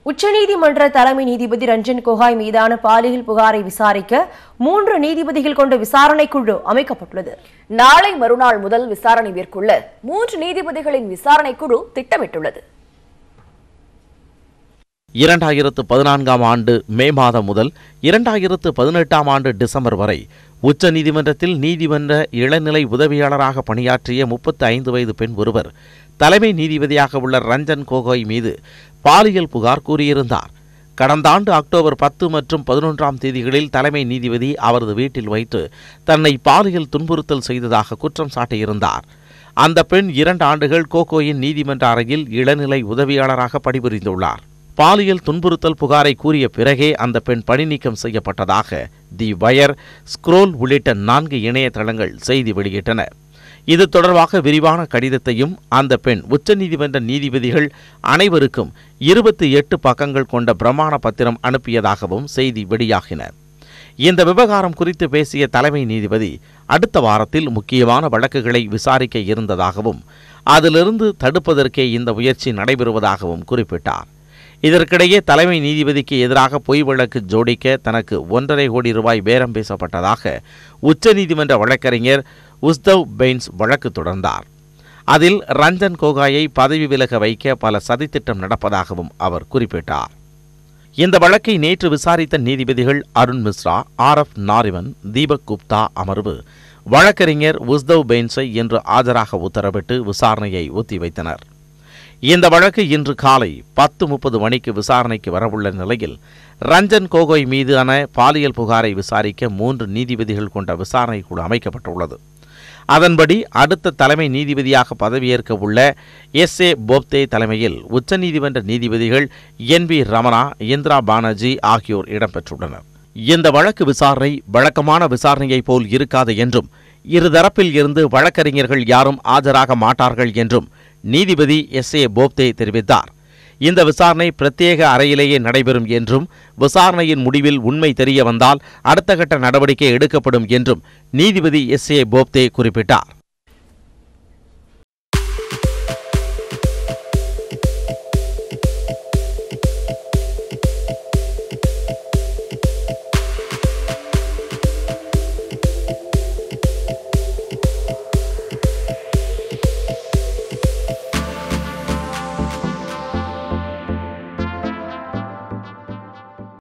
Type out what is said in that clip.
உச்சநீதிமன்ற தலைமை நீதிபதி ரஞ்சன் கோகாய் மீதான பாலியல் புகாரை விசாரிக்க மூன்று நீதிபதிகள் கொண்ட விசாரணை குழு அமைக்கப்பட்டுள்ளது நாளை மறுநாள் முதல் விசாரணை மேற்கொள்ள மூன்று நீதிபதிகளின் விசாரணை குழு திட்டமிட்டுள்ளது இரண்டாயிரத்து பதினான்காம் ஆண்டு மே மாதம் முதல் இரண்டாயிரத்து பதினெட்டாம் ஆண்டு டிசம்பர் வரை உச்ச நீதிமன்றத்தில் நீதிமன்ற இளநிலை உதவியாளராக பணியாற்றிய முப்பத்தி ஐந்து வயது பெண் ஒருவர் தலைமை நீதிபதியாக உள்ள ரஞ்சன் கோகோய் மீது பாலியல் புகார் கூறியிருந்தார் கடந்த ஆண்டு அக்டோபர் பத்து மற்றும் பதினொன்றாம் தேதிகளில் தலைமை நீதிபதி அவரது வீட்டில் வைத்து தன்னை பாலியல் துன்புறுத்தல் செய்ததாக குற்றம் சாட்டியிருந்தார் அந்த பெண் இரண்டு ஆண்டுகள் கோகோயின் நீதிமன்ற அறையில் இளநிலை உதவியாளராக பணிபுரிந்துள்ளார் பாலியல் துன்புறுத்தல் புகாரை கூறிய பிறகே அந்த பெண் பணி நீக்கம் செய்யப்பட்டதாக தி வயர் ஸ்க்ரோல் உள்ளிட்ட நான்கு இணையதளங்கள் செய்தி வெளியிட்டன இது தொடர்பாக விரிவான கடிதத்தையும் அந்த பெண் உச்சநீதிமன்ற நீதிபதிகள் அனைவருக்கும் இருபத்தி எட்டு பக்கங்கள் கொண்ட பிரமாண பத்திரம் அனுப்பியதாகவும் செய்தி வெளியாகின இந்த விவகாரம் குறித்து பேசிய தலைமை நீதிபதி அடுத்த வாரத்தில் முக்கியமான வழக்குகளை விசாரிக்க இருந்ததாகவும் அதிலிருந்து தடுப்பதற்கே இந்த முயற்சி நடைபெறுவதாகவும் குறிப்பிட்டார் இதற்கிடையே தலைமை நீதிபதிக்கு எதிராக பொய் வழக்கு ஜோடிக்க தனக்கு ஒன்றரை கோடி ரூபாய் பேரம் பேசப்பட்டதாக உச்சநீதிமன்ற வழக்கறிஞர் உஸ்தவ் பெயின்ஸ் வழக்கு தொடர்ந்தார் அதில் ரஞ்சன் கோகாயை பதவி விலக வைக்க பல சதித்திட்டம் நடப்பதாகவும் அவர் குறிப்பிட்டார் இந்த வழக்கை நேற்று விசாரித்த நீதிபதிகள் அருண் மிஸ்ரா ஆர் எஃப் நாரிமன் தீபக் குப்தா அமர்வு வழக்கறிஞர் உஸ்தவ் பெயின்ஸை இன்று ஆஜராக உத்தரவிட்டு விசாரணையை ஒத்திவைத்தனர் இந்த வழக்கு இன்று காலை பத்து முப்பது மணிக்கு விசாரணைக்கு வரவுள்ள நிலையில் ரஞ்சன் கோகோய் மீதான பாலியல் புகாரை விசாரிக்க மூன்று நீதிபதிகள் கொண்ட விசாரணை குழு அமைக்கப்பட்டுள்ளது அதன்படி அடுத்த தலைமை நீதிபதியாக பதவியேற்க உள்ள எஸ் ஏ போப்தே தலைமையில் உச்சநீதிமன்ற நீதிபதிகள் என் வி ரமணா இந்திரா பானர்ஜி ஆகியோர் இடம்பெற்றுள்ளனர் இந்த வழக்கு விசாரணை வழக்கமான விசாரணையைப் போல் இருக்காது என்றும் இருதரப்பில் இருந்து வழக்கறிஞர்கள் யாரும் ஆஜராக மாட்டார்கள் என்றும் நீதிபதி எஸ் ஏ போப்தே தெரிவித்தார் இந்த விசாரணை பிரத்யேக அறையிலேயே நடைபெறும் என்றும் விசாரணையின் முடிவில் உண்மை தெரிய வந்தால் அடுத்த கட்ட நடவடிக்கை எடுக்கப்படும் என்றும் நீதிபதி எஸ் ஏ போப்தே குறிப்பிட்டார்